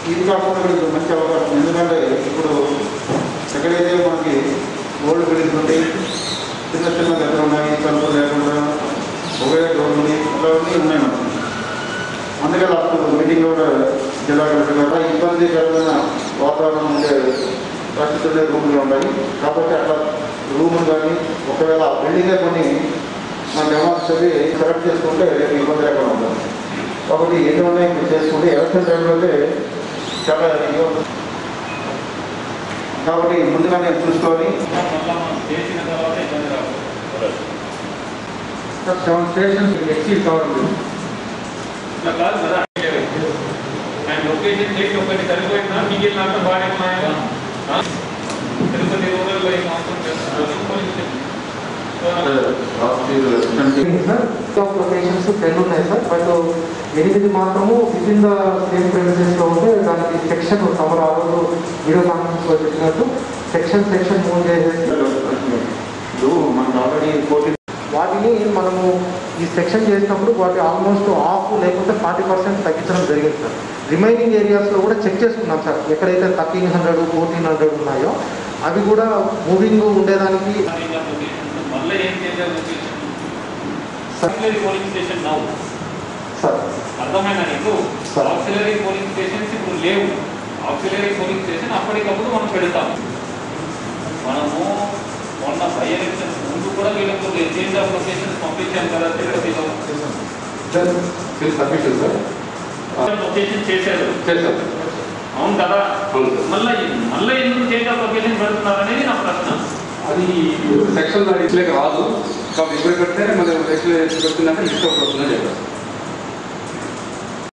ఇది కాకుండా కూడా ఇది మంచి అవకాశం ఎందుకంటే ఇప్పుడు ఎక్కడైతే మనకి ఓల్డ్ బిల్డింగ్స్ ఉంటాయి చిన్న చిన్న గదులు ఉన్నాయి తలుపులు లేకుండా ఒకే డోర్ ఉంది ఇట్లావన్నీ ఉన్నాయి మనకి అందుకే లాస్ట్ మీటింగ్ కూడా జిల్లా కలెక్టర్ గారు ఇబ్బందికరమైన వాతావరణం ఉండే పరిస్థితులు రూములు ఉన్నాయి కాబట్టి అట్లా రూములు కానీ ఒకవేళ ఆ బిల్డింగే కొన్ని మన అమౌంట్స్ అవి సెలెక్ట్ చేసుకుంటే ఇబ్బంది లేకుండా ఉంటుంది కాబట్టి ఎన్ని ఉన్నాయి ఇప్పుడు చేసుకుంటే ఎలక్షన్ టైంలో అయితే చాలా ఇదిగా ఉంటుంది. కాబట్టి ముందుగానే చూసుకొని చేసిన తర్వాత ఇబ్బంది రాదు సెవెన్ స్టేషన్స్ ఎక్సీడ్ కావాలి ఇట్లా కాదు కదా అండ్ లొకేషన్ చేసి ఒకటి సరిపోయిందా మిగిలిన అంతా బాగానే ఉన్నాయా ఆ? తిరుపతి రూరల్లో ఏం అవసరం చేస్తున్నారు సార్ లొకేషన్స్ టెన్ ఉన్నాయి సార్ బట్ ఎనిమిది మాత్రము with in the same premises లో ఉంటే దానికి సెక్షన్ తమరు ఆ రోజు వీడియో కాన్ఫరెన్స్ లో చెప్పినట్టు సెక్షన్ సెక్షన్ మూవ్ చేసేసి ఇప్పుడు మనకు ఆల్రెడీ కోటి వాటిని మనము ఈ సెక్షన్ చేసినప్పుడు వాటి ఆల్మోస్ట్ ఆఫ్ లేకపోతే ఫార్టీ పర్సెంట్ తగ్గించడం జరిగింది సార్ రిమైనింగ్ ఏరియాస్లో కూడా చెక్ చేసుకున్నాం సార్ ఎక్కడైతే థర్టీన్ హండ్రెడ్ ఫోర్టీన్ హండ్రెడ్ ఉన్నాయో అవి కూడా మూవింగ్ ఉండేదానికి మళ్ళీ ఏం చేయాలి location sir auxiliary polling station now sir అర్థమైనా నీకు సరే. ఆక్సిలరీ పోలింగ్ స్టేషన్స్ ఇప్పుడు లేవు ఆక్సిలరీ పోలింగ్ స్టేషన్ అప్పటికప్పుడు మనం పెడతాం మనము మొన్న బై ఎలక్షన్స్ ముందు కూడా వీళ్ళకు చేంజ్ ఆఫ్ లొకేషన్స్ పంపించాం కదా తిరుపతిలో సబ్మిషన్ సార్ లొకేషన్ చేశారు చేస్తాం అవును కదా అవును సార్. మళ్ళీ మళ్ళీ ఎందుకు చేంజ్ ఆఫ్ లొకేషన్ పెడుతున్నారు అనేది నా ప్రశ్న అది సెక్షన్ ఇట్లేక రాదు కాబట్టి ఇప్పుడు పెడితే మనం సెక్షన్ పెడుతున్నాక లిస్ట్ అవుట్ వస్తుందని చెప్పారు